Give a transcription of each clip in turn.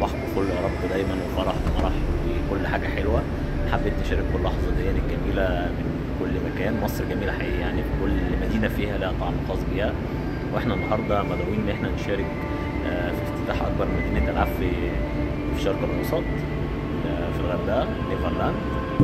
بكل يا رب دايما وفرح ومرح وكل حاجه حلوه حبيت نشارككم اللحظه دي الجميله من كل مكان مصر جميله حقيقي يعني في كل مدينه فيها لها طعم خاص بيها واحنا النهارده مدعوين ان احنا نشارك آه، في افتتاح اكبر مدينه العاب في في الشرق الاوسط آه، في الغردقه نيفرلاند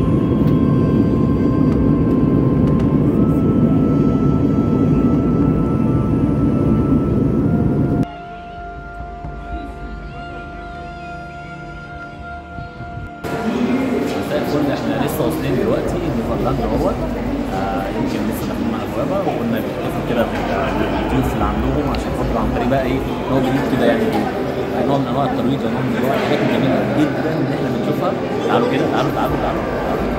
مساء الفل احنا لسه واصلين دلوقتي نيفرلاند اهوت آه، يمكن لسه داخلين على البوابه وقلنا بيحتفلوا كده بالضيوف اللي عندهم عشان خاطر عن طريق بقى ايه ان هو جديد كده يعني نوع من انواع الترويج ونوع من انواع الحاجات الجميله جدا اللي احنا بنشوفها تعالوا كده تعالوا تعالوا تعالوا تعالوا.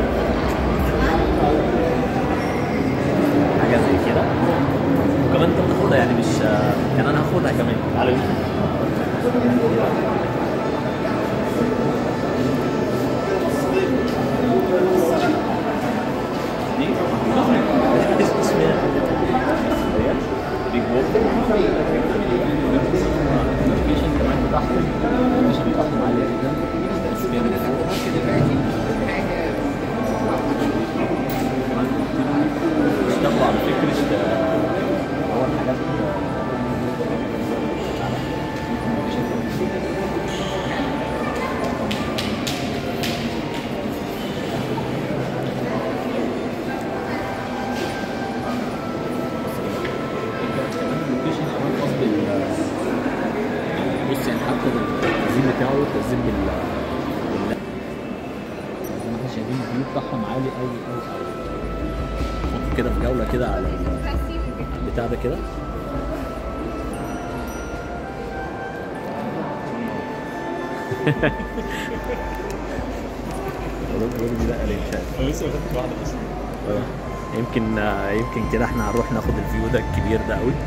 حاجه زي كده وكمان انت بتاخدها يعني مش كان انا هاخدها كمان تعالوا دي بيج ووب النوتيفيكيشن كمان بتاعهم النوتيفيكيشن بتاعهم عاليه جدا بس كده من فوق اشتغلوا على فكره آه، هو الحاجات اللوكيشن كمان خاص بال بص يعني حتى التنظيم بتاعه التنظيم بال بال- زي ما احنا شايفين الفيو بتاعهم عالي قوي قوي قوي نحط كده في جوله كده على ال- على البتاع ده كده الراجل دي بقى ليه مش عارف انا لسه ما خدتش واحده اصلا يمكن يمكن كده احنا هنروح ناخد الفيو ده الكبير ده قوي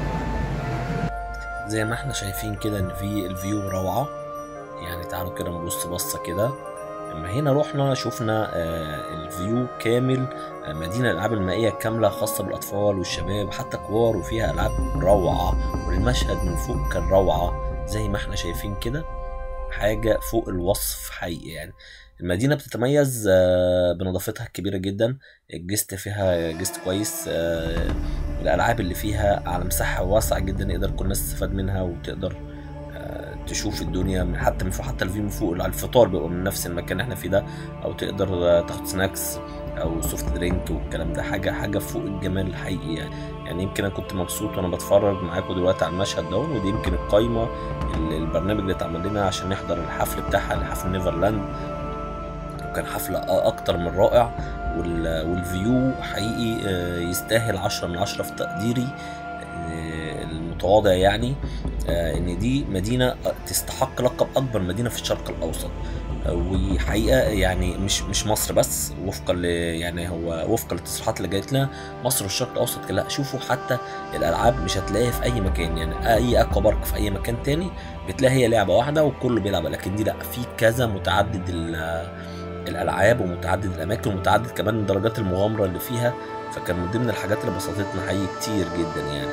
زي ما احنا شايفين كده ان في الفيو روعة يعني تعالوا كده نبص بصة كده لما هنا رحنا شفنا آه، الفيو كامل آه، مدينة الألعاب المائية كاملة خاصة بالأطفال والشباب حتى كبار وفيها ألعاب روعة والمشهد من فوق كان روعة زي ما احنا شايفين كده حاجة فوق الوصف حقيقي يعني المدينة بتتميز آه، بنظافتها الكبيرة جدا الجست فيها جست كويس آه، الالعاب اللي فيها على مساحه واسعه جدا يقدر كل الناس تستفاد منها وتقدر آه، تشوف الدنيا من حتى من فوق حتى الفيو من فوق على الفطار بيبقى من نفس المكان اللي احنا فيه ده او تقدر آه، تاخد سناكس او سوفت درينك والكلام ده حاجه حاجه فوق الجمال الحقيقي يعني يعني يمكن انا كنت مبسوط وانا بتفرج معاكم دلوقتي على المشهد ده ودي يمكن القايمه ال- البرنامج اللي اتعمل لنا عشان نحضر الحفل بتاعها لحفل نيفرلاند وكان حفل أ- اكتر من رائع وال- والفيو حقيقي آه، يستاهل عشرة من عشرة في تقديري آه، المتواضع يعني آه، ان دي مدينة تستحق لقب اكبر مدينة في الشرق الاوسط آه، وحقيقة يعني مش مش مصر بس وفقا ل يعني هو وفقا للتصريحات اللي جات لنا مصر والشرق الاوسط لا شوفوا حتى الالعاب مش هتلاقيها في اي مكان يعني اي اكوا بارك في اي مكان تاني بتلاقي هي لعبة واحدة وكله بيلعب لكن دي لا في كذا متعدد ال- الالعاب ومتعدد الاماكن ومتعدد كمان درجات المغامره اللي فيها فكان من ضمن الحاجات اللي بسطتنا حقيقي كتير جدا يعني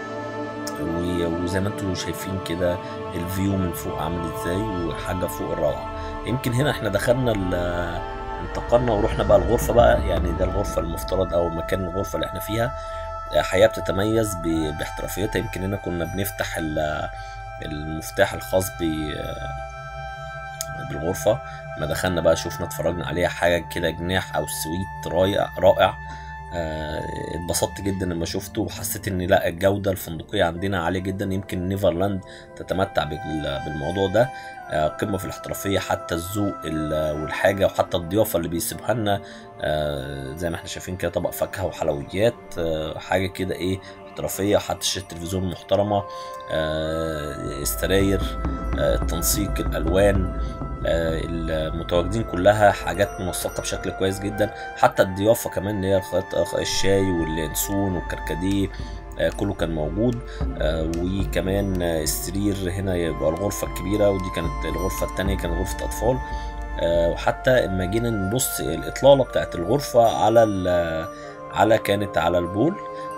و- وزي ما انتم شايفين كده الفيو من فوق عامل ازاي وحاجه فوق الروعه يمكن هنا احنا دخلنا ال- انتقلنا ورحنا بقى الغرفه بقى يعني ده الغرفه المفترض او مكان الغرفه اللي احنا فيها حياه بتتميز ب- باحترافيتها يمكن هنا كنا بنفتح ال- المفتاح الخاص ب بالغرفه ما دخلنا بقى شفنا اتفرجنا عليها حاجه كده جناح او سويت رائع رائع آه، اتبسطت جدا لما شفته وحسيت ان لا الجوده الفندقيه عندنا عاليه جدا يمكن نيفرلاند تتمتع بال- بالموضوع ده آه، قمه في الاحترافيه حتى الذوق ال- والحاجه وحتى الضيافه اللي بيسيبها لنا آه، زي ما احنا شايفين كده طبق فاكهه وحلويات آه، حاجه كده ايه احترافيه حتى شاشه تلفزيون محترمه آه، السراير آه، التنسيق الالوان آه، المتواجدين كلها حاجات منسقه بشكل كويس جدا حتى الضيافه كمان اللي هي الخيط- الشاي واليانسون والكركديه آه، كله كان موجود آه، وكمان آه، السرير هنا يبقى الغرفه الكبيره ودي كانت الغرفه الثانيه كانت غرفه اطفال آه، وحتى لما جينا نبص الاطلاله بتاعت الغرفه على ال- على كانت على البول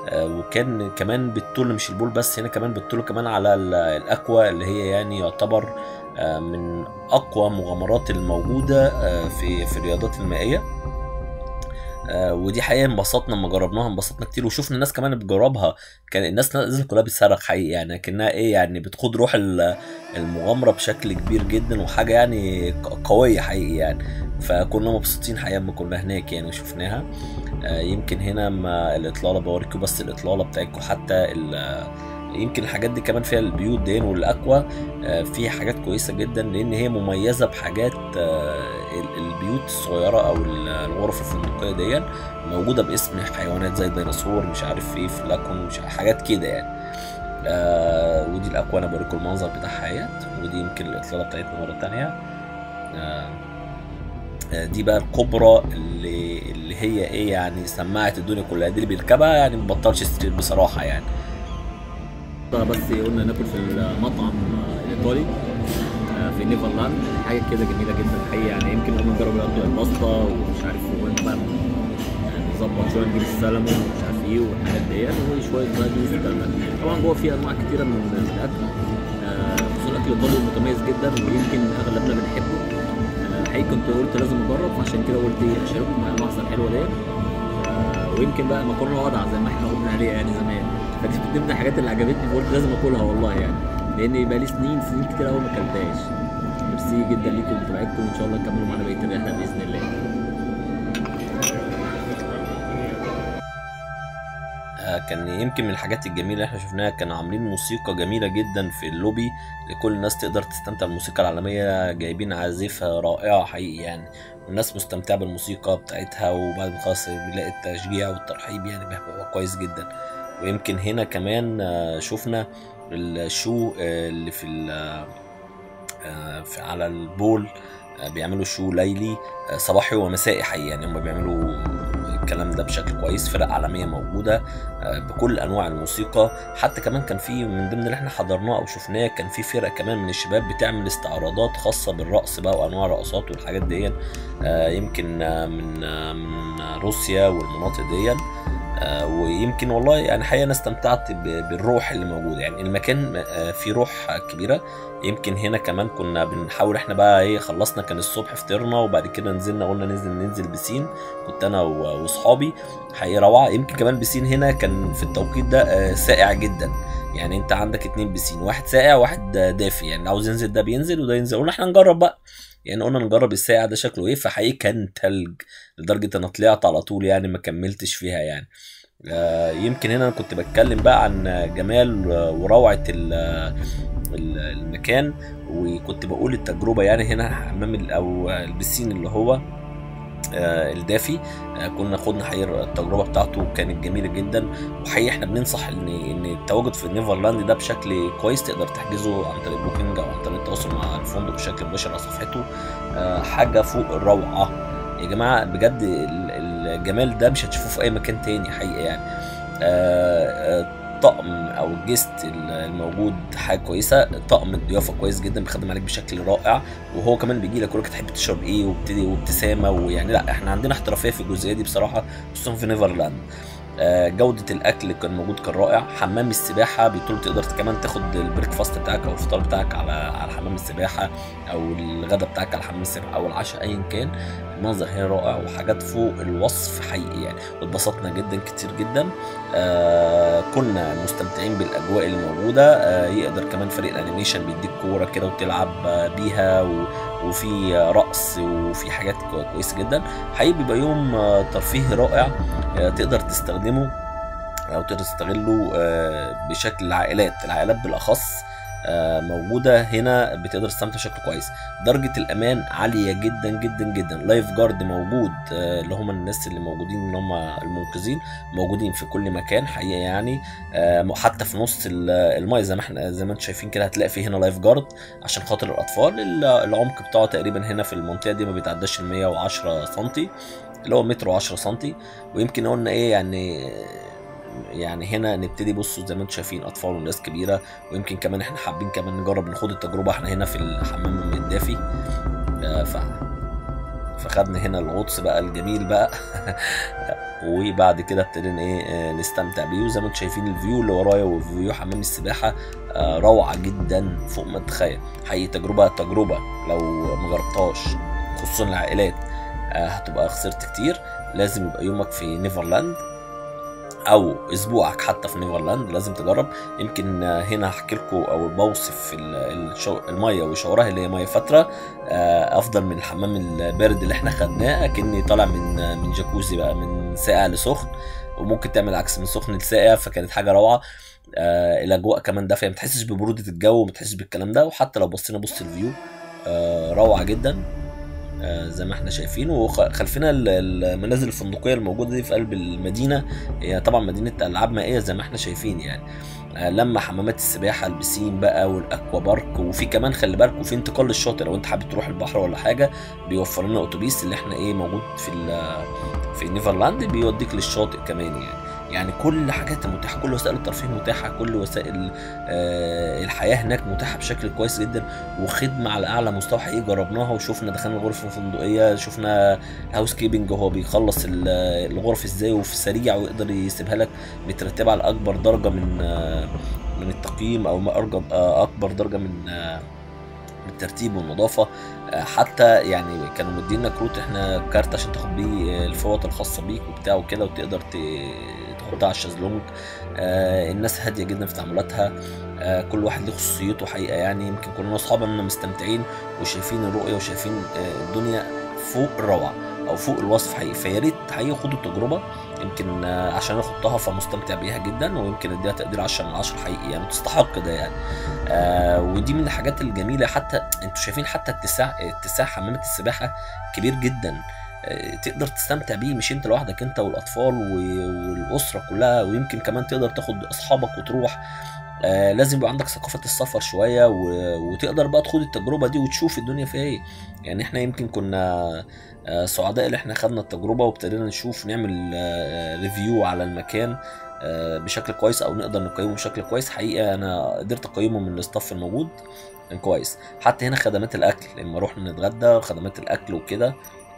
آه، وكان كمان بتطل مش البول بس هنا كمان بتطل كمان على ال- الاكوا اللي هي يعني يعتبر آه، من اقوى مغامرات الموجوده آه، في في الرياضات المائيه آه، ودي حقيقه انبسطنا لما جربناها انبسطنا كتير وشفنا الناس كمان بتجربها كان الناس نازله كلها بتصرخ حقيقي يعني كانها ايه يعني بتخوض روح ال- المغامره بشكل كبير جدا وحاجه يعني ق- قويه حقيقي يعني فكنا مبسوطين حقيقه لما كنا هناك يعني وشفناها آه، يمكن هنا ما الاطلاله بوريكم بس الاطلاله بتاعتكم حتى ال- يمكن الحاجات دي كمان فيها البيوت دي والاكوا آه، فيها حاجات كويسه جدا لان هي مميزه بحاجات آه، ال- البيوت الصغيره او ال- الغرف الفندقيه دي موجوده باسم حيوانات زي الديناصور مش عارف ايه فلاكون مش عارف حاجات كده يعني آه ودي الاكوا انا بوريكم المنظر بتاعها اهيت ودي يمكن الاطلاله بتاعتنا مره تانية آه آه، دي بقى الكبرى اللي اللي هي ايه يعني سمعت الدنيا كلها دي اللي بيركبها يعني مبطلش ستريت بصراحه يعني بس قلنا ناكل في المطعم الايطالي آه، في نيفرلاند حاجه كده جميله جدا الحقيقه يعني يمكن قلنا نجرب برضه الباستا ومش عارف وقلنا بقى يعني نظبط شويه نجيب السلمون ومش عارف ايه والحاجات ديت وشويه رايدوس والكلام ده طبعا جوه في انواع كتيره من من الاكل آه، خصوصا الاكل الايطالي متميز جدا ويمكن اغلبنا بنحبه آه، الحقيقه كنت قلت لازم اجرب فعشان كده قلت ايه اشارككم معايا اللحظه الحلوه ديت آه، ويمكن بقى مكرونه وضع زي ما احنا قلنا عليها يعني زمان فدي من ضمن الحاجات اللي عجبتني فقلت لازم اكلها والله يعني لان بقى لي سنين سنين كتير قوي ما اكلتهاش ميرسي جدا ليكم ومتابعتكم وان شاء الله تكملوا معانا بقيه الرحله باذن الله آه، كان يمكن من الحاجات الجميله اللي احنا شفناها كانوا عاملين موسيقى جميله جدا في اللوبي لكل الناس تقدر تستمتع بالموسيقى العالميه جايبين عازفه رائعه حقيقي يعني والناس مستمتعه بالموسيقى بتاعتها وبعد ما خلاص بيلاقي التشجيع والترحيب يعني بيبقى كويس جدا ويمكن هنا كمان آه، شفنا الشو آه، اللي في ال- آه، في على البول آه، بيعملوا شو ليلي آه، صباحي ومسائي حقيقي يعني هم بيعملوا الكلام ده بشكل كويس فرق عالميه موجوده آه، بكل انواع الموسيقى حتى كمان كان في من ضمن اللي احنا حضرناه او شفناه كان في فرق كمان من الشباب بتعمل استعراضات خاصه بالرقص بقى وانواع الرقصات والحاجات دي آه، يمكن آه، من آه، من روسيا والمناطق دي آه، ويمكن والله يعني حقيقه انا استمتعت ب- بالروح اللي موجوده يعني المكان آه، فيه روح كبيره يمكن هنا كمان كنا بنحاول احنا بقى ايه خلصنا كان الصبح فطرنا وبعد كده نزلنا قلنا ننزل ننزل بسين كنت انا و- واصحابي حقيقه روعه يمكن كمان بسين هنا كان في التوقيت ده آه، ساقع جدا يعني انت عندك اتنين بسين واحد ساقع واحد آه، دافي يعني اللي عاوز ينزل ده بينزل وده ينزل قلنا احنا نجرب بقى يعني قلنا نجرب الساقع ده شكله ايه فحقيقي كان تلج لدرجه انا طلعت على طول يعني ما كملتش فيها يعني آه، يمكن هنا انا كنت بتكلم بقى عن جمال وروعه ال- ال- المكان وكنت بقول التجربه يعني هنا حمام ال- او البسين اللي هو آه، الدافي آه، كنا خدنا حقيقة التجربه بتاعته كانت جميله جدا وحقيقي احنا بننصح ان ان التواجد في نيفرلاند ده بشكل كويس تقدر تحجزه عن طريق بوكينج او عن طريق التواصل مع الفندق بشكل مباشر على صفحته آه، حاجه فوق الروعه يا جماعه بجد ال- الجمال ده مش هتشوفوه في اي مكان تاني حقيقه يعني آه، آه، طقم او الجست الموجود حاجه كويسه طقم الضيافه كويس جدا بيخدم عليك بشكل رائع وهو كمان بيجي لك يقول لك تحب تشرب ايه وبتدي وابتسامه ويعني لا احنا عندنا احترافيه في الجزئيه دي بصراحه خصوصا في نيفرلاند آه، جودة الأكل كان موجود كان رائع حمام السباحة بيطول تقدر كمان تاخد البريكفاست بتاعك أو الفطار بتاعك على على حمام السباحة أو الغداء بتاعك على حمام السباحة أو العشاء أيا كان المنظر هنا رائع وحاجات فوق الوصف حقيقي يعني واتبسطنا جدا كتير جدا آه كنا مستمتعين بالاجواء اللي موجوده آه يقدر كمان فريق الانيميشن بيديك كوره كده وتلعب آه، بيها و... وفي آه، رقص وفي حاجات كو- كويسه جدا حقيقي بيبقى يوم آه، ترفيهي رائع آه تقدر تستخدمه او تقدر تستغله آه، بشكل العائلات العائلات بالاخص آه، موجوده هنا بتقدر تستمتع بشكل كويس درجه الامان عاليه جدا جدا جدا لايف جارد موجود آه، اللي هم الناس اللي موجودين اللي هم المنقذين موجودين في كل مكان حقيقه يعني آه، حتى في نص ال- المايه زي ما احنا زي ما انتم شايفين كده هتلاقي فيه هنا لايف جارد عشان خاطر الاطفال ال- العمق بتاعه تقريبا هنا في المنطقه دي ما بيتعداش ال 110 سم اللي هو متر و10 سم ويمكن قلنا ايه يعني يعني هنا نبتدي بصوا زي ما انتم شايفين اطفال وناس كبيره ويمكن كمان احنا حابين كمان نجرب ناخد التجربه احنا هنا في الحمام الدافي آه، ف فخدنا هنا الغطس بقى الجميل بقى وبعد كده ابتدينا ايه آه، نستمتع بيه وزي ما انتم شايفين الفيو اللي ورايا وفيو حمام السباحه آه، روعه جدا فوق ما تتخيل حقيقي تجربه تجربه لو ما جربتهاش خصوصا العائلات آه، هتبقى خسرت كتير لازم يبقى يومك في نيفرلاند او اسبوعك حتى في نيفرلاند لازم تجرب يمكن آه، هنا هحكي لكم او بوصف ال- الشو- الميه وشاورها اللي هي ميه فتره آه، افضل من الحمام البارد اللي احنا خدناه اكني طالع من آه، من جاكوزي بقى من ساقع لسخن وممكن تعمل عكس من سخن لساقع فكانت حاجه روعه آه الاجواء كمان دافيه ما تحسش ببروده الجو وما تحسش بالكلام ده وحتى لو بصينا بص الفيو آه روعه جدا آه زي ما احنا شايفين وخلفنا ال- المنازل الفندقيه الموجوده دي في قلب المدينه هي طبعا مدينه العاب مائيه زي ما احنا شايفين يعني آه لما حمامات السباحه البسين بقى والاكوا بارك وفي كمان خلي بالك وفي انتقال للشاطئ لو انت حابب تروح البحر ولا حاجه بيوفر لنا اتوبيس اللي احنا ايه موجود في ال- في نيفرلاند بيوديك للشاطئ كمان يعني يعني كل حاجات متاحه كل وسائل الترفيه متاحه كل وسائل آه الحياه هناك متاحه بشكل كويس جدا وخدمه على اعلى مستوى حقيقي جربناها وشفنا دخلنا الغرف الفندقيه شفنا هاوس كيبنج وهو بيخلص ال- الغرف ازاي وفي سريع ويقدر يسيبها لك مترتبه على اكبر درجه من آه، من التقييم او ما أرجى آه، اكبر درجه من آه، من الترتيب والنظافه آه، حتى يعني كانوا مدينا كروت احنا كارت عشان تاخد بيه آه، الفوط الخاصه بيك وبتاع وكده وتقدر ت- تاخدها على الشازلونج آه، الناس هاديه جدا في تعاملاتها آه، كل واحد له خصوصيته حقيقه يعني يمكن كلنا اصحابنا مستمتعين وشايفين الرؤيه وشايفين آه، الدنيا فوق الروعه او فوق الوصف حقيقي فيا ريت حقيقي خدوا التجربه يمكن آه، عشان انا خدتها فمستمتع بيها جدا ويمكن اديها تقدير 10 من 10 حقيقي يعني تستحق ده يعني آه ودي من الحاجات الجميله حتى انتوا شايفين حتى اتساع اتساع حمامات السباحه كبير جدا آه، تقدر تستمتع بيه مش انت لوحدك انت والاطفال و- والاسره كلها ويمكن كمان تقدر تاخد اصحابك وتروح آه لازم يبقى عندك ثقافه السفر شويه و... وتقدر بقى تخوض التجربه دي وتشوف الدنيا فيها ايه يعني احنا يمكن كنا آه سعداء اللي احنا خدنا التجربه وابتدينا نشوف نعمل آه ريفيو على المكان آه بشكل كويس او نقدر نقيمه بشكل كويس حقيقه انا قدرت اقيمه من الاستاف الموجود كان كويس حتى هنا خدمات الاكل لما رحنا نتغدى خدمات الاكل وكده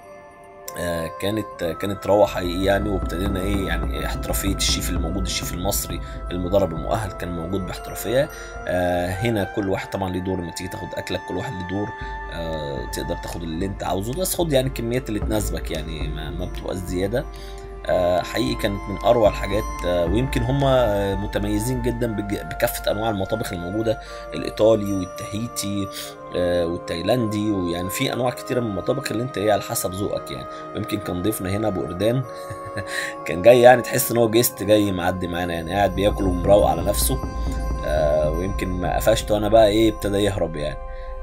آه، كانت آه، كانت روعه حقيقي يعني وابتدينا ايه يعني احترافيه الشيف الموجود الشيف المصري المدرب المؤهل كان موجود باحترافيه آه، هنا كل واحد طبعا ليه دور لما تيجي تاخد اكلك كل واحد ليه دور آه، تقدر تاخد اللي انت عاوزه بس خد يعني الكميات اللي تناسبك يعني ما, ما بتبقاش زياده آه، حقيقي كانت من اروع الحاجات آه، ويمكن هم آه، متميزين جدا بج- بكافه انواع المطابخ الموجوده الايطالي والتهيتي آه، والتايلاندي ويعني في انواع كتيره من المطابخ اللي انت ايه على حسب ذوقك يعني ويمكن كان ضيفنا هنا ابو اردان كان جاي يعني تحس ان هو جيست جاي معدي معانا يعني قاعد بياكل ومروق على نفسه آه، ويمكن ما قفشته انا بقى ايه ابتدى يهرب يعني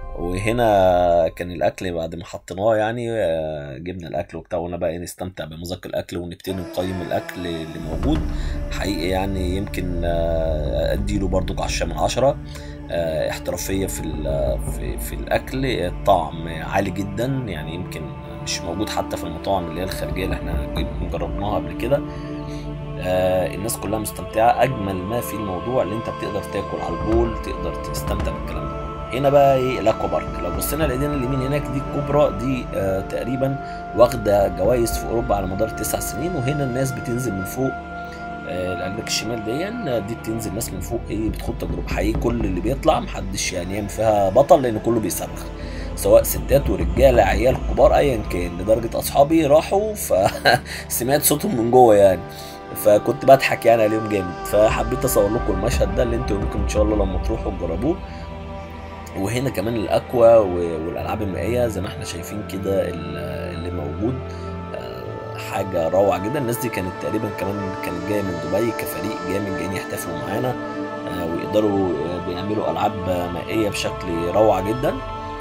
وهنا كان الاكل بعد ما حطيناه يعني آه، جبنا الاكل وبتاع وقلنا بقى إيه نستمتع بمذاق الاكل ونبتدي نقيم الاكل اللي موجود حقيقي يعني يمكن آه، اديله برضو 10 من 10 آه، احترافيه في ال- في في الاكل الطعم عالي جدا يعني يمكن مش موجود حتى في المطاعم اللي هي الخارجيه اللي احنا جيب- جربناها قبل كده آه، الناس كلها مستمتعه اجمل ما في الموضوع اللي انت بتقدر تاكل على البول تقدر تستمتع بالكلام ده هنا بقى ايه الاكوا بارك لو بصينا لايدينا اليمين هناك دي الكوبرا دي آه تقريبا واخده جوائز في اوروبا على مدار تسع سنين وهنا الناس بتنزل من فوق آه العجلك الشمال دي آه، دي بتنزل ناس من فوق ايه بتخوض تجربه حقيقي كل اللي بيطلع محدش يعني يعمل فيها بطل لان كله بيصرخ سواء ستات ورجاله عيال كبار ايا كان لدرجه اصحابي راحوا فسمعت صوتهم من جوه يعني فكنت بضحك يعني عليهم جامد فحبيت اصور لكم المشهد ده اللي انتوا ممكن ان شاء الله لما تروحوا تجربوه وهنا كمان الاكوا و- والالعاب المائيه زي ما احنا شايفين كده ال- اللي موجود آه، حاجه روعه جدا الناس دي كانت تقريبا كمان كانت جايه من دبي كفريق جامد جايين يحتفلوا معانا آه، ويقدروا آه، بيعملوا العاب مائيه بشكل روعه جدا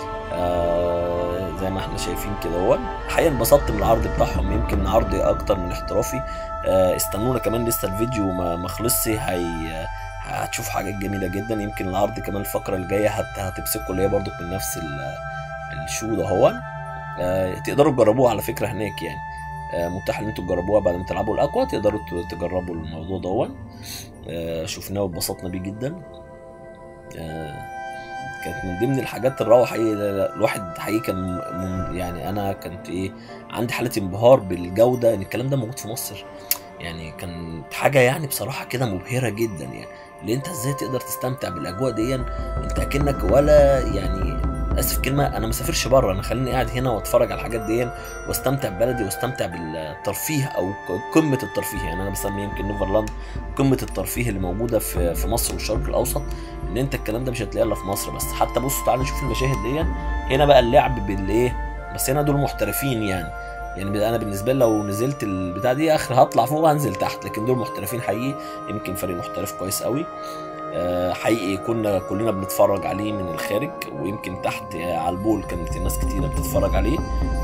آه، زي ما احنا شايفين كده هو حقيقة انبسطت من العرض بتاعهم يمكن عرض اكتر من احترافي آه، استنونا كمان لسه الفيديو ما ما خلصش هي هتشوف حاجات جميله جدا يمكن العرض كمان الفقره الجايه هت... هتمسكوا اللي هي برضو من نفس ال- الشو ده هو آه، تقدروا تجربوها على فكره هناك يعني آه، متاح ان انتوا تجربوها بعد ما تلعبوا الاكوا تقدروا ت- تجربوا الموضوع ده هو آه، شفناه واتبسطنا بيه جدا آه، كانت من ضمن الحاجات الروعه حقيقي لا- لا، الواحد حقيقي كان من يعني انا كنت ايه عندي حاله انبهار بالجوده ان الكلام ده موجود في مصر يعني كانت حاجه يعني بصراحه كده مبهره جدا يعني اللي انت ازاي تقدر تستمتع بالاجواء دي انت اكنك ولا يعني اسف كلمه انا ما سافرش بره انا خليني قاعد هنا واتفرج على الحاجات دي واستمتع ببلدي واستمتع بالترفيه او ق- قمه الترفيه يعني انا بسمي يمكن نيفرلاند قمه الترفيه اللي موجوده في في مصر والشرق الاوسط ان انت الكلام ده مش هتلاقيه الا في مصر بس حتى بصوا تعالوا نشوف المشاهد دي هنا بقى اللعب بالايه بس هنا دول محترفين يعني يعني انا بالنسبه لي لو نزلت البتاع دي اخر هطلع فوق وهنزل تحت لكن دول محترفين حقيقي يمكن فريق محترف كويس قوي آه، حقيقي كنا كلنا بنتفرج عليه من الخارج ويمكن تحت آه، على البول كانت الناس كتيره بتتفرج عليه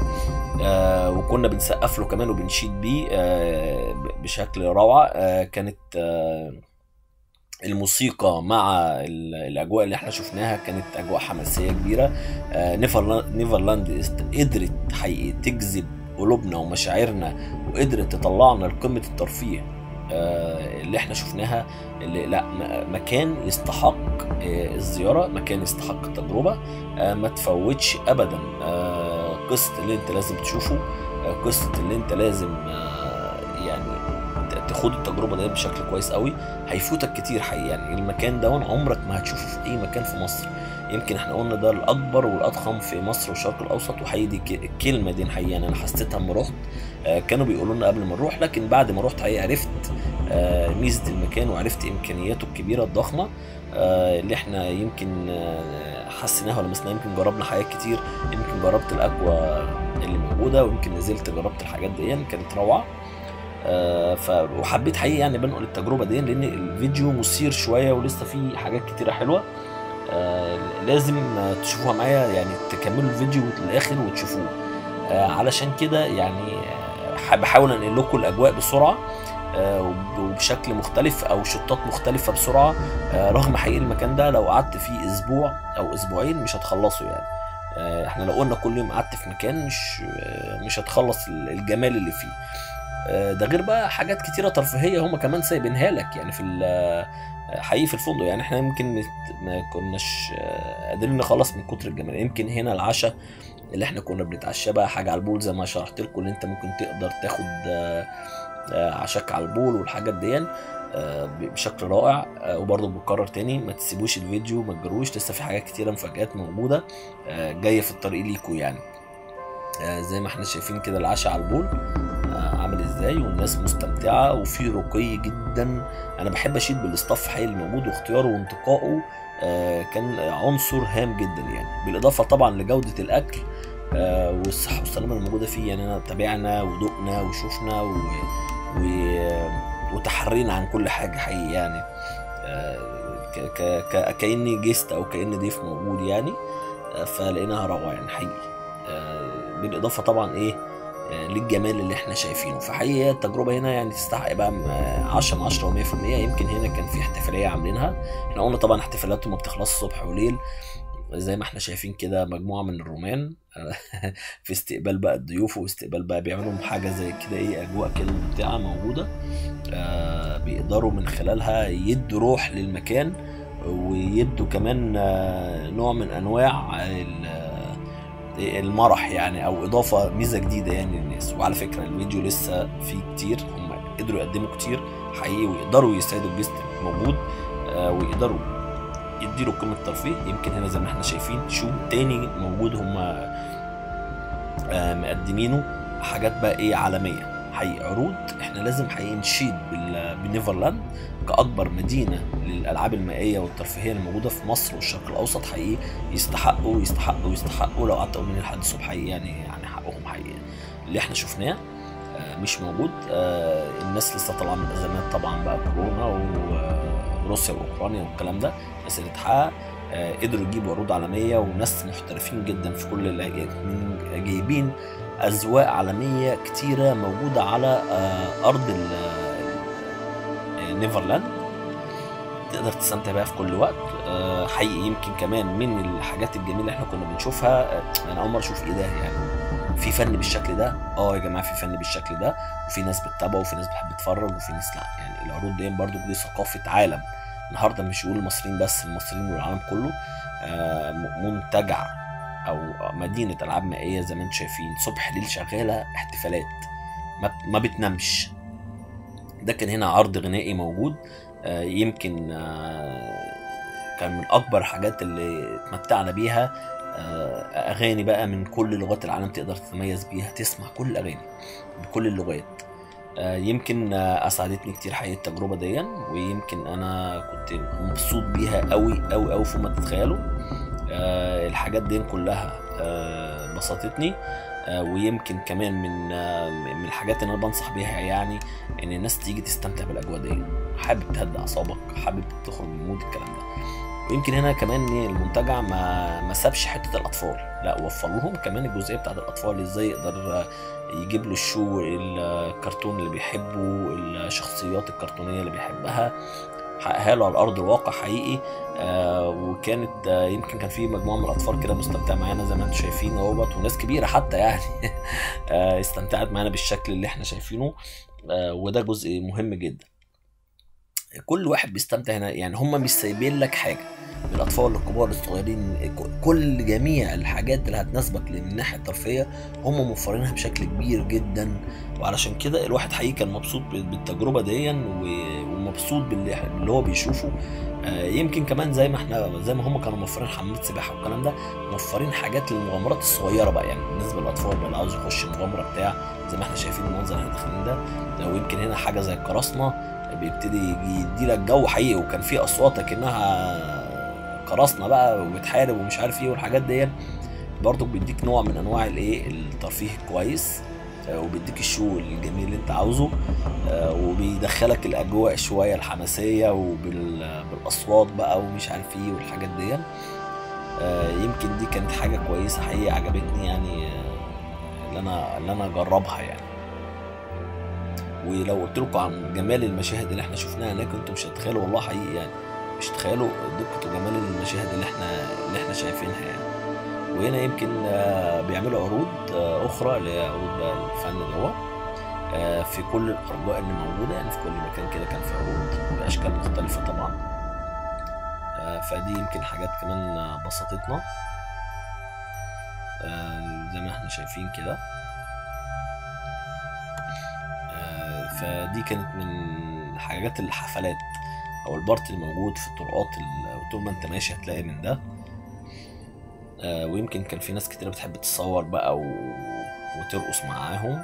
آه، وكنا بنسقف له كمان وبنشيد بيه آه، ب- بشكل روعه آه، كانت آه، الموسيقى مع ال- الاجواء اللي احنا شفناها كانت اجواء حماسيه كبيره آه، نيفرلاند نيفرلاند است- قدرت حقيقي تجذب قلوبنا ومشاعرنا وقدرت تطلعنا لقمه الترفيه آه، اللي احنا شفناها اللي لا م- مكان يستحق آه، الزياره مكان يستحق التجربه آه، ما تفوتش ابدا آه، قصه اللي انت لازم تشوفه آه، قصه اللي انت لازم آه، يعني ت- تخوض التجربه دي بشكل كويس قوي هيفوتك كتير حقيقي يعني المكان ده عمرك ما هتشوفه في اي مكان في مصر يمكن احنا قلنا ده الاكبر والاضخم في مصر والشرق الاوسط وحقيقي دي ك- الكلمه دي حقيقي يعني انا حسيتها لما رحت آه، كانوا بيقولوا لنا قبل ما نروح لكن بعد ما رحت حقيقي عرفت آه، ميزه المكان وعرفت امكانياته الكبيره الضخمه آه، اللي احنا يمكن آه، حسيناها ولمسناها يمكن جربنا حاجات كتير يمكن جربت الاكوا اللي موجوده ويمكن نزلت جربت الحاجات دي كانت روعه آه، ف وحبيت حقيقي يعني بنقل التجربه دي لان الفيديو مثير شويه ولسه فيه حاجات كتيره حلوه آه، لازم آه، تشوفوها معايا يعني تكملوا الفيديو للاخر وتشوفوه آه، علشان كده يعني آه، ح- بحاول انقل لكم الاجواء بسرعه آه، وب- وبشكل مختلف او شطات مختلفه بسرعه آه، رغم حقيقي المكان ده لو قعدت فيه اسبوع او اسبوعين مش هتخلصوا يعني آه، احنا لو قلنا كل يوم قعدت في مكان مش آه، مش هتخلص ال- الجمال اللي فيه آه، ده غير بقى حاجات كتيره ترفيهيه هم كمان سايبينها لك يعني في ال- حقيقي في الفندق يعني احنا يمكن مت- ما كناش آه، قادرين نخلص من كتر الجمال يمكن هنا العشاء اللي احنا كنا بنتعشى بقى حاجه على البول زي ما شرحت لكم اللي انت ممكن تقدر تاخد آه، آه، عشاك على البول والحاجات دي آه، ب- بشكل رائع آه، وبرضه بكرر تاني ما تسيبوش الفيديو ما تجروش لسه في حاجات كتيره مفاجآت موجوده آه، جايه في الطريق ليكوا يعني آه، زي ما احنا شايفين كده العشاء على البول آه، عامل ازاي والناس مستمتعه وفي رقي جدا انا بحب اشيد بالاستاف حقيقي الموجود واختياره وانتقائه آه، كان عنصر هام جدا يعني بالاضافه طبعا لجوده الاكل آه، والصحه والسلامه الموجوده فيه يعني انا تابعنا ودقنا وشفنا و... و... وتحرينا عن كل حاجه حقيقي يعني آه، ك... ك... ك... كاني جيست او كاني ضيف موجود يعني آه، فلقيناها روعه يعني حقيقي آه، بالاضافه طبعا ايه آه، للجمال اللي احنا شايفينه فحقيقي هي التجربه هنا يعني تستحق بقى م- آه، 10 من 10 و100% يمكن هنا كان في احتفاليه عاملينها احنا قلنا طبعا احتفالاتهم ما بتخلصش صبح وليل زي ما احنا شايفين كده مجموعه من الرومان في استقبال بقى الضيوف واستقبال بقى بيعملوا حاجه زي كده ايه اجواء كده ممتعه موجوده آه بيقدروا من خلالها يدوا روح للمكان ويدوا كمان آه نوع من انواع ال- آه، المرح يعني او اضافه ميزه جديده يعني للناس وعلى فكره الفيديو لسه فيه كتير هم قدروا يقدموا كتير حقيقي ويقدروا يسعدوا الجست الموجود آه ويقدروا يديله قيمه ترفيه يمكن هنا زي ما احنا شايفين شو تاني موجود هم آه مقدمينه حاجات بقى ايه عالميه حقيقي عروض احنا لازم حقيقي نشيد بال- بنيفرلاند كاكبر مدينه للالعاب المائيه والترفيهيه اللي موجوده في مصر والشرق الاوسط حقيقي يستحقوا يستحقوا يستحقوا لو قعدت اقول من لحد الصبح حقيقي يعني يعني حقهم حقيقي اللي احنا شفناه آه، مش موجود آه، الناس لسه طالعه من ازمات طبعا بقى كورونا و- وروسيا واوكرانيا والكلام ده الناس اللي اتحقق آه، قدروا يجيبوا عروض عالميه وناس محترفين جدا في كل الأج- من- جايبين اذواق عالميه كتيره موجوده على آه، ارض ال- آه، نيفرلاند تقدر تستمتع بيها في كل وقت آه، حقيقي يمكن كمان من الحاجات الجميله اللي احنا كنا بنشوفها آه، انا اول مره اشوف ايه ده يعني في فن بالشكل ده اه يا جماعه في فن بالشكل ده وفي ناس بتتابعه وفي ناس بتحب تتفرج وفي ناس لا يعني العروض دي برضو دي ثقافه عالم النهارده مش يقول المصريين بس المصريين والعالم كله آه، م- منتجع او مدينه العاب مائيه زي ما انتم شايفين صبح ليل شغاله احتفالات ما بت- ما بتنامش ده كان هنا عرض غنائي موجود آه، يمكن آه، كان من اكبر الحاجات اللي اتمتعنا بيها آه، اغاني بقى من كل لغات العالم تقدر تتميز بيها تسمع كل الاغاني بكل اللغات آه، يمكن آه، اسعدتني كتير حقيقه التجربه دي ويمكن انا كنت مبسوط بيها قوي قوي قوي فوق ما تتخيلوا آه، الحاجات دي كلها آه، بسطتني آه، ويمكن كمان من آه، من الحاجات اللي انا بنصح بيها يعني ان الناس تيجي تستمتع بالاجواء دي حابب تهدي اعصابك حابب تخرج من المود الكلام ده ويمكن هنا كمان إن المنتجع ما ما سابش حته الاطفال لا وفر لهم كمان الجزئيه بتاعت الاطفال ازاي يقدر آه، يجيب له الشو الكرتون اللي بيحبه الشخصيات الكرتونيه اللي بيحبها حققها له على ارض الواقع حقيقي آه وكانت آه يمكن كان في مجموعه من الاطفال كده مستمتعه معانا زي ما انتم شايفين اهوت وناس كبيره حتى يعني آه استمتعت معانا بالشكل اللي احنا شايفينه آه وده جزء مهم جدا كل واحد بيستمتع هنا يعني هم مش سايبين لك حاجه من الاطفال للكبار للصغيرين ك- كل جميع الحاجات اللي هتناسبك من الناحيه الترفيهيه هم موفرينها بشكل كبير جدا وعلشان كده الواحد حقيقي كان مبسوط بال- بالتجربه دي و- ومبسوط باللي باللي هو بيشوفه آه، يمكن كمان زي ما احنا زي ما هم كانوا موفرين حمامات سباحه والكلام ده موفرين حاجات للمغامرات الصغيره بقى يعني بالنسبه للاطفال بقى اللي عاوز يخش مغامره بتاع زي ما احنا شايفين المنظر اللي احنا داخلين ده او يمكن هنا حاجه زي القراصنه بيبتدي يدي لك جو حقيقي وكان في اصوات كانها قراصنه بقى وبتحارب ومش عارف ايه والحاجات دي برضه بيديك نوع من انواع الايه الترفيه كويس آه، وبيديك الشو الجميل اللي انت عاوزه آه، وبيدخلك الاجواء شويه الحماسيه وبالاصوات بقى ومش عارف ايه والحاجات دي آه، يمكن دي كانت حاجه كويسه حقيقه عجبتني يعني آه، اللي انا اللي انا اجربها يعني ولو قلت لكم عن جمال المشاهد اللي احنا شفناها هناك انتم مش هتتخيلوا والله حقيقي يعني مش هتتخيلوا دقة وجمال المشاهد اللي احنا اللي احنا شايفينها يعني وهنا يمكن آه، بيعملوا عروض آه، اخرى اللي هي عروض بقى الفن ده آه، في كل الاجواء اللي موجوده يعني في كل مكان كده كان في عروض باشكال مختلفه طبعا آه، فدي يمكن حاجات كمان آه، بسطتنا آه، زي ما احنا شايفين كده آه، فدي كانت من حاجات الحفلات او البارت اللي موجود في الطرقات ال- طول ما انت ماشي هتلاقي من ده آه، ويمكن كان في ناس كتير بتحب تصور بقى و... وترقص معاهم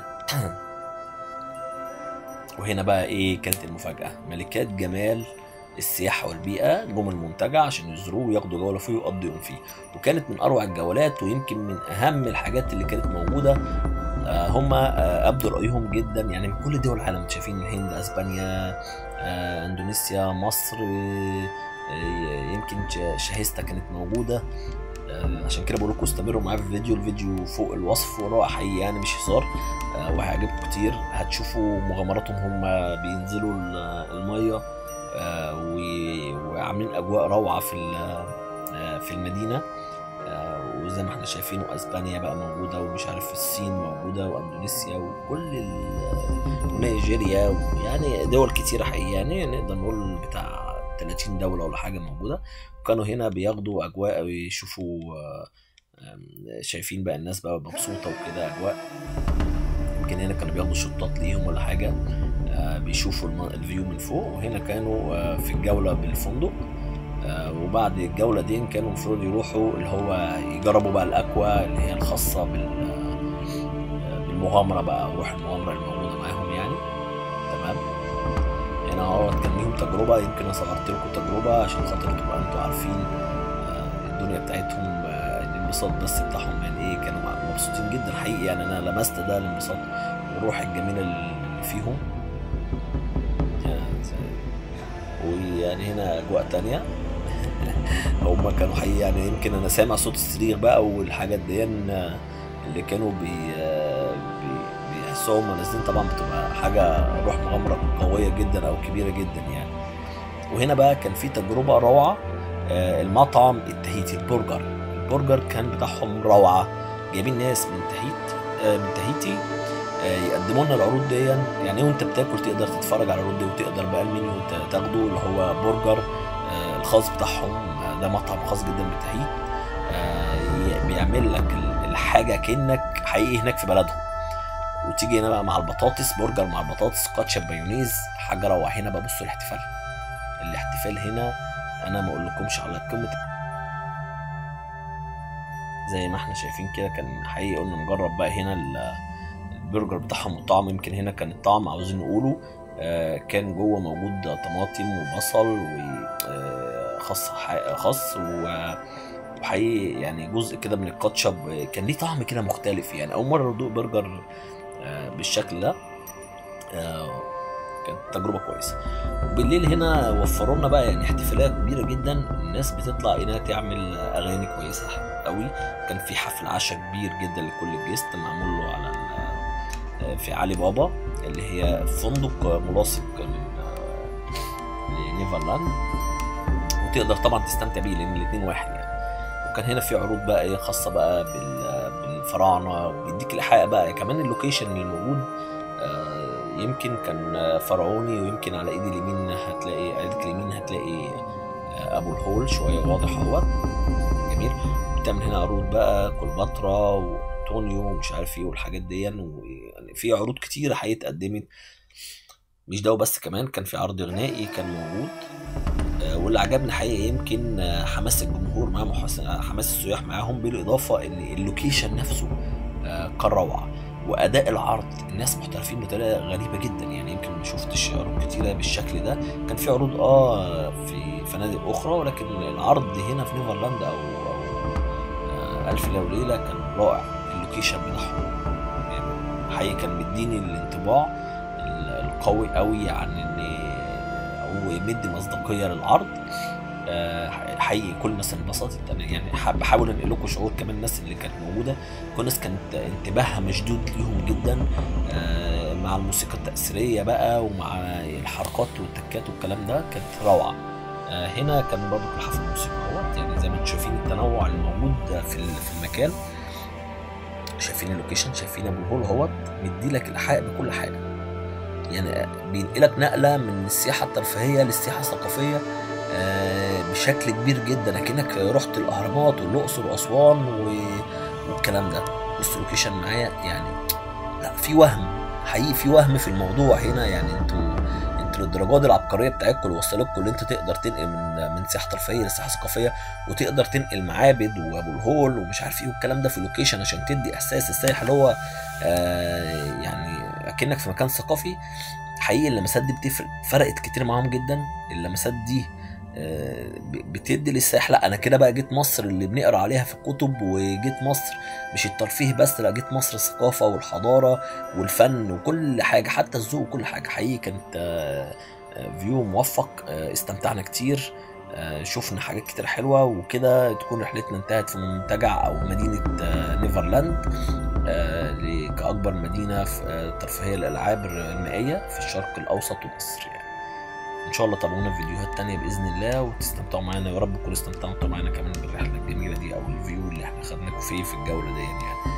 وهنا بقى ايه كانت المفاجأة ملكات جمال السياحة والبيئة جم المنتجع عشان يزوروه وياخدوا جولة فيه ويقضوا يوم فيه وكانت من أروع الجولات ويمكن من أهم الحاجات اللي كانت موجودة آه، هم آه، أبدوا رأيهم جدا يعني من كل دول العالم شايفين الهند أسبانيا آه، إندونيسيا مصر آه، آه، يمكن ش- شاهستة كانت موجودة آه، عشان كده بقول لكم استمروا معايا في الفيديو الفيديو فوق الوصف ورائع حقيقي يعني مش هزار آه، وهيعجبكم كتير هتشوفوا مغامراتهم هم بينزلوا ال- الميه آه، و- وعاملين اجواء روعه في ال- آه، في المدينه آه، وزي ما احنا شايفين اسبانيا بقى موجوده ومش عارف الصين موجوده واندونيسيا وكل ال- ونيجيريا يعني دول كتيره حقيقي يعني نقدر نقول بتاع 30 دوله ولا حاجه موجوده كانوا هنا بياخدوا اجواء ويشوفوا آه، آم، شايفين بقى الناس بقى مبسوطه وكده اجواء يمكن هنا كانوا بياخدوا شطات ليهم ولا حاجه آه، بيشوفوا الم- الفيو من فوق وهنا كانوا آه، في الجوله بالفندق آه، وبعد الجوله دي كانوا المفروض يروحوا اللي هو يجربوا بقى الاكوا اللي هي الخاصه بال آه، بالمغامره بقى روح المغامره الموجوده معاهم يعني تمام هنا هو كان ليهم تجربه يمكن انا صورت لكم تجربه عشان خاطر تبقى انتوا عارفين آه، الدنيا بتاعتهم آه، الانبساط بس بتاعهم يعني ايه كانوا مبسوطين جدا حقيقي يعني انا لمست ده الانبساط والروح الجميله اللي فيهم يعني زي- ويعني هنا اجواء تانية هما كانوا حقيقي يعني يمكن انا سامع صوت الصريخ بقى والحاجات دي اللي كانوا بي بي- بيحسوا هم نازلين طبعا بتبقى حاجه روح مغامره قويه جدا او كبيره جدا يعني وهنا بقى كان في تجربه روعه آه، المطعم التهيتي البرجر البرجر كان بتاعهم روعه جايبين ناس من تهيت آه، من تهيتي آه، يقدموا لنا العروض دي يعني وانت بتاكل تقدر تتفرج على العروض دي وتقدر بقى المنيو تا- تاخده اللي هو برجر آه، الخاص بتاعهم آه، ده مطعم خاص جدا بتهيت آه، بيعمل لك ال- الحاجه كانك حقيقي هناك في بلدهم وتيجي هنا بقى مع البطاطس برجر مع البطاطس كاتشب مايونيز حاجه روعه هنا بقى بصوا الاحتفال الاحتفال هنا انا ما اقولكمش على قمه زي ما احنا شايفين كده كان حقيقي قلنا نجرب بقى هنا ال- البرجر بتاعهم والطعم يمكن هنا كان الطعم عاوزين نقوله آه، كان جوه موجود طماطم وبصل وخس خس و- وحقيقي يعني جزء كده من الكاتشب آه، كان ليه طعم كده مختلف يعني اول مره ادوق برجر آه، بالشكل ده آه، كانت تجربه كويسه وبالليل هنا وفروا لنا بقى يعني احتفاليه كبيره جدا الناس بتطلع هنا تعمل اغاني كويسه قوي كان في حفل عشاء كبير جدا لكل الجيست معمول له على ال- في علي بابا اللي هي فندق ملاصق لل- لنيفرلاند وتقدر طبعا تستمتع بيه لان الاثنين واحد يعني وكان هنا في عروض بقى ايه خاصه بقى بال- بالفراعنه وبيديك الايحاء بقى كمان اللوكيشن اللي موجود آه، يمكن كان فرعوني ويمكن على ايدي اليمين هتلاقي على ايدك اليمين هتلاقي آه، ابو الهول شويه واضح اهوت جميل بتعمل هنا عروض بقى كليوباترا وانطونيو ومش عارف ايه والحاجات دي ويعني في عروض كتيره حقيقة اتقدمت مش ده وبس كمان كان في عرض غنائي كان موجود آه، واللي عجبني حقيقي يمكن آه، حماس الجمهور معاهم وحس- حماس السياح معاهم بالاضافه ان اللوكيشن نفسه آه، كان روعه واداء العرض الناس محترفين بطريقه غريبه جدا يعني يمكن ما شفتش عروض كتيره بالشكل ده كان في عروض اه في فنادق اخرى ولكن العرض هنا في نيفرلاند او او آه، الف ليله وليله كان رائع اللوكيشن بتاعهم يعني حقيقي كان مديني الانطباع ال- القوي قوي عن ان هو يمد مصداقيه للعرض آه، حقيقي كل الناس انبسطت انا يعني حاب- بحاول انقل لكم شعور كمان الناس اللي كانت موجوده كل الناس كانت انتباهها مشدود ليهم جدا آه، مع الموسيقى التأثيرية بقى ومع الحركات والتكات والكلام ده كانت روعة آه، هنا كان برضو حفل موسيقى اهوت يعني زي ما انتم شايفين التنوع الموجود في ال- في المكان شايفين اللوكيشن شايفين ابو الهول اهوت مديلك الايحاء بكل حاجه يعني بينقلك نقله من السياحه الترفيهيه للسياحه الثقافيه آه، بشكل كبير جدا اكنك رحت الاهرامات والاقصر واسوان و- والكلام ده بص اللوكيشن معايا يعني لا في وهم حقيقي في وهم في الموضوع هنا يعني انتوا انتوا للدرجه دي العبقريه بتاعتكم اللي وصلتكم اللي انت تقدر تنقل من من سياحه ترفيهيه لسياحه ثقافيه وتقدر تنقل معابد وابو الهول ومش عارف ايه والكلام ده في لوكيشن عشان تدي احساس السائح اللي هو آه يعني اكنك في مكان ثقافي حقيقي اللمسات دي بتفرق فرقت كتير معاهم جدا اللمسات دي آه، ب- بتدي للسائح لا انا كده بقى جيت مصر اللي بنقرا عليها في الكتب وجيت مصر مش الترفيه بس لا جيت مصر الثقافه والحضاره والفن وكل حاجه حتى الذوق وكل حاجه حقيقي كانت آه، آه، فيو موفق آه، استمتعنا كتير آه، شفنا حاجات كتير حلوه وكده تكون رحلتنا انتهت في منتجع او مدينه آه، نيفرلاند آه، ل- كأكبر مدينة في آه، ترفيهية للألعاب المائية في الشرق الأوسط ومصر يعني إن شاء الله تابعونا في فيديوهات تانية بإذن الله وتستمتعوا معانا يا رب تكونوا استمتعتوا معانا كمان بالرحلة الجميلة دي أو الفيو اللي احنا خدناكم فيه في الجولة دي يعني